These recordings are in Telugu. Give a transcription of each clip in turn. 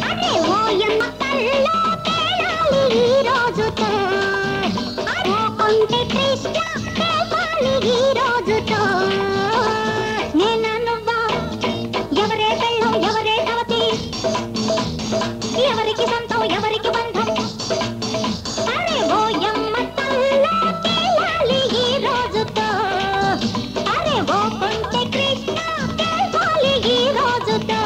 అరే ఓయమ్మ కల్లో తేలాలి ఈ రోజుతో అరే కొంటె కృష్ణ తేలాలి ఈ రోజుతో నేను నువ్వా ఎవరే పెళ్ళం ఎవరే కవతి ఎవరికి సొంతం ఎవరికి బంధం అరే ఓయమ్మ కల్లో తేలాలి ఈ రోజుతో అరే ఓ కొంటె కృష్ణ తేలాలి ఈ రోజుతో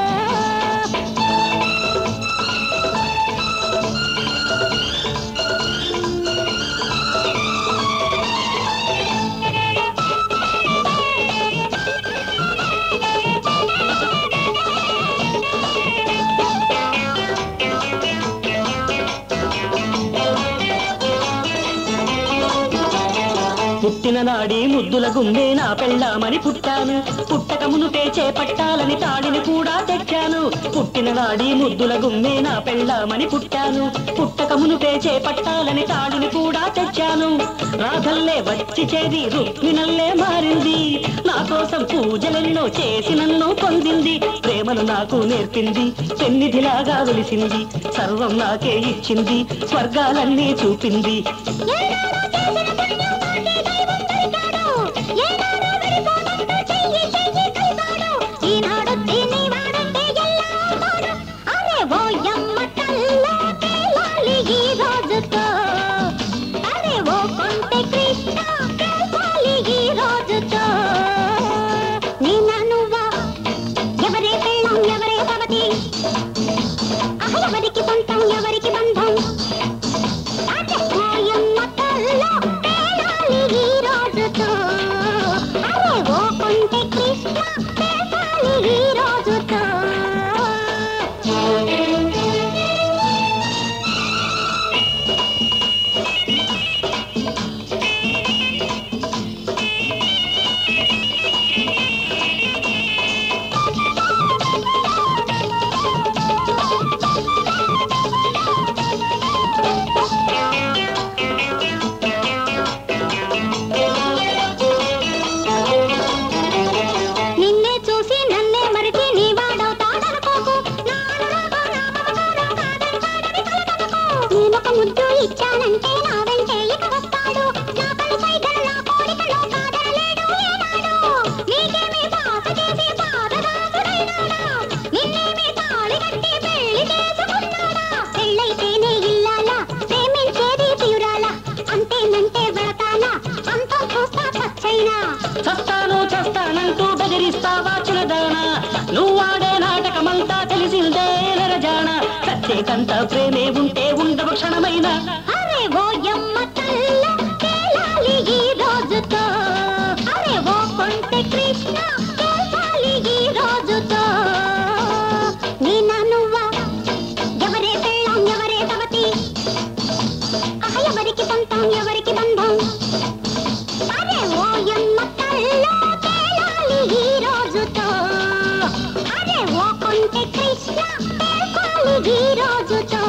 పుట్టిన నాడి ముద్దుల గుండె నా పెళ్ళామని పుట్టాను పుట్టక మునుపే చేపట్టాలని తాడిని కూడా తెచ్చాను పుట్టిన నాడి ముద్దుల గుమ్మే నా పెళ్ళామని పుట్టాను పుట్టక మునుపే చేపట్టాలని తాడిని కూడా తెచ్చాను రాధల్లే వచ్చి చేరి రుక్మినల్లే మారింది నా కోసం పూజలెన్నో చేసి నన్ను పొందింది ప్రేమను నాకు నేర్పింది పెన్నిధిలాగా వెలిసింది సర్వం నాకే ఇచ్చింది స్వర్గాలన్నీ చూపింది ఏనాడో చేసిన పుణ్యం నాకే దైవం దొరికాడు. ఏనాడో విడిపోదంటూ చెయ్యి చెయ్యి కలిపాడు. ఈనాడు తిని వాడంటే ఎలా అవుతాడు? అరే ఓయమ్మ కల్లో తేలాలి ఈ రోజుతో. అరే ఓ కొంటె కృష్ణ తేలాలి ఈ రోజుతో. నేనా నువ్వా? ఎవరే పెళ్ళం ఎవరే పవతి ఆహ్, ఎవరికి సొంతం ఎవరికి బంధం అరే ఓయమ్మ కల్లో తేలాలి ఈ రోజుతో. అరే ఓ కొంటె కృష్ణ తేలాలి ఈ రోజుతో. నిన్నే చూసి నన్నే మరిచి నీ వాడవుతాడనుకోకు నా అనురాగం, నా మమకారం కాదని కాదని కలగనుకో. నేనొక ముద్దు ఇచ్చానంటే నా వెంటే ఇక వస్తాడు నా పై సైగలు నా కోరికలో కాదనలేడు ఏనాడు నీకేమీ బాస చేసి పాదదాసుడైనాడా నిన్నేమీ తాళి కట్టి పెళ్లి చేసుకున్నాడా పెళ్ళైతేనే ఇల్లాలా ప్రేమించేది ప్రియురాలా అంతేనంటే వెళతానా అంతం చూస్తా పచ్చైనా చస్తాను చస్తానంటూ బెదిరిస్తావా చిన్నదానా నువ్వాడే నాటకమంతా తెలిసిందే నరజాన సచ్చేకంత ప్రేమే ఉంటే ఉండవ క్షణమైన అరే ఓయమ్మ కళ్ళ తేలాలి ఈ రోజుతో అరే ఓ కొంటె కృష్ణ తేలాలి ఈ రోజుతో నేనా నువ్వా ఎవరే పెళ్ళం ఎవరే తవతి ఆహ్, ఎవరికి సొంతం ఎవరికి బంధం అరే ఓయమ్మ కళ్ళ తేలాలి ఈ రోజుతో అరే ఓ కొంటె కృష్ణ తేలాలి ఈ రోజుతో